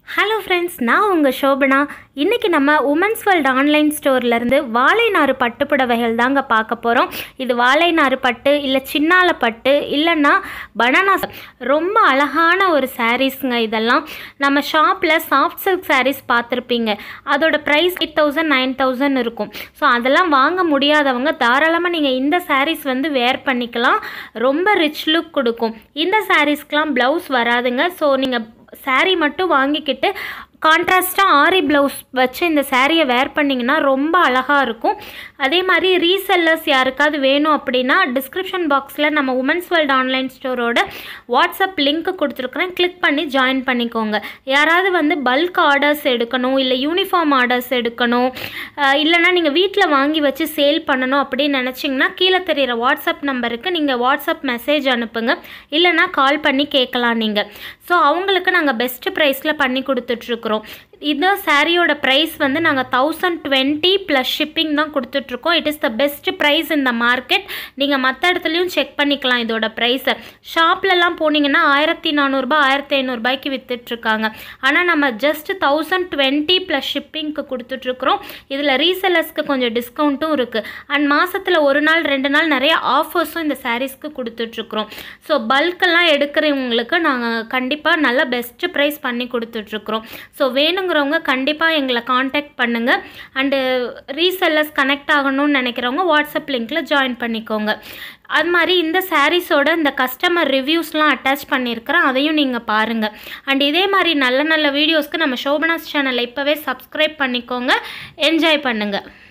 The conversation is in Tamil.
ஹலோ ஃப்ரெண்ட்ஸ் நான் உங்கள் சோபனா இன்றைக்கி நம்ம உமன்ஸ் வேர்ல்ட் ஆன்லைன் ஸ்டோர்லேருந்து வாழைநாறு பட்டு புடவைகள் தாங்க பார்க்க போகிறோம் இது வாழைநாறு பட்டு இல்லை சின்னால பட்டு இல்லைன்னா பனானா ரொம்ப அழகான ஒரு சாரீஸ்ங்க இதெல்லாம் நம்ம ஷாப்பில் சாஃப்ட் சில்க் சாரீஸ் பார்த்துருப்பீங்க அதோட price eight thousand nine thousand இருக்கும் ஸோ அதெல்லாம் வாங்க முடியாதவங்க தாராளமாக நீங்கள் இந்த சாரீஸ் வந்து வேர் பண்ணிக்கலாம் ரொம்ப ரிச் லுக் கொடுக்கும் இந்த சாரீஸ்க்கெலாம் ப்ளவுஸ் வராதுங்க ஸோ நீங்கள் saree மட்டும் வாங்கிக்கிட்டு கான்ட்ராஸ்ட்டாக ஆரி ப்ளவுஸ் வச்சு இந்த சாரியை வேர் பண்ணிங்கன்னா ரொம்ப அழகாக இருக்கும் அதே மாதிரி ரீசெல்லர்ஸ் யாருக்காவது வேணும் அப்படின்னா டிஸ்கிரிப்ஷன் பாக்ஸில் நம்ம உமன்ஸ் வேர்ல்ட் ஆன்லைன் ஸ்டோரோட வாட்ஸ்அப் லிங்க் கொடுத்துருக்குறேன் கிளிக் பண்ணி ஜாயின் பண்ணிக்கோங்க யாராவது வந்து பல்க் ஆர்டர்ஸ் எடுக்கணும் இல்லை யூனிஃபார்ம் ஆர்டர்ஸ் எடுக்கணும் அஹ் இல்லைன்னா நீங்கள் வீட்டில் வாங்கி வச்சு சேல் பண்ணணும் அப்படின்னு நினச்சிங்கன்னா கீழே தெரியிற வாட்ஸ்அப் நம்பருக்கு நீங்கள் வாட்ஸ்அப் மெசேஜ் அனுப்புங்க இல்லைன்னா கால் பண்ணி கேட்கலாம் நீங்கள் ஸோ அவங்களுக்கு நாங்கள் பெஸ்ட்டு ப்ரைஸில் பண்ணி கொடுத்துட்ருக்குறோம் இந்த சாரியோட ப்ரைஸ் வந்து நாங்கள் தௌசண்ட் டுவெண்ட்டி ப்ளஸ் ஷிப்பிங் தான் கொடுத்துட்ருக்கோம் it is the best price இந்த மார்க்கெட் நீங்கள் மற்ற இடத்துலையும் செக் பண்ணிக்கலாம் இதோட ப்ரைஸை ஷாப்லலாம் போனீங்கன்னா ஆயிரத்தி நானூறுரூபா ஆயிரத்தி ஐநூறுரூபாய்க்கு விற்றுட்ருக்காங்க ஆனால் நம்ம ஜஸ்ட் தௌசண்ட் டுவெண்ட்டி ப்ளஸ் ஷிப்பிங்க்கு கொடுத்துட்ருக்குறோம் இதில் ரீசெல்லர்ஸ்க்கு கொஞ்சம் டிஸ்கவுண்ட்டும் இருக்குது அண்ட் மாதத்தில் ஒரு நாள் ரெண்டு நாள் நிறைய ஆஃபர்ஸும் இந்த சாரீஸ்க்கு கொடுத்துட்ருக்குறோம் ஸோ பல்கெல்லாம் எடுக்கிறவங்களுக்கு நாங்கள் கண்டிப்பாக நல்ல பெஸ்ட்டு ப்ரைஸ் பண்ணி கொடுத்துட்ருக்குறோம் ஸோ வேணுங்கிறவங்க கண்டிப்பாக எங்களை காண்டாக்ட் பண்ணுங்கள் அண்டு ரீசெல்லர்ஸ் கனெக்ட் ஆகணும்னு நினைக்கிறவங்க வாட்ஸ்அப் லிங்க்கில் ஜாயின் பண்ணிக்கோங்க அது மாதிரி இந்த சாரீஸோட இந்த கஸ்டமர் ரிவ்யூஸ்லாம் அட்டாச் பண்ணியிருக்கிறேன் அதையும் நீங்கள் பாருங்கள் அண்ட் இதே மாதிரி நல்ல நல்ல வீடியோஸ்க்கு நம்ம ஷோபனாஸ் சேனலை இப்போவே சப்ஸ்கிரைப் பண்ணிக்கோங்க என்ஜாய் பண்ணுங்கள்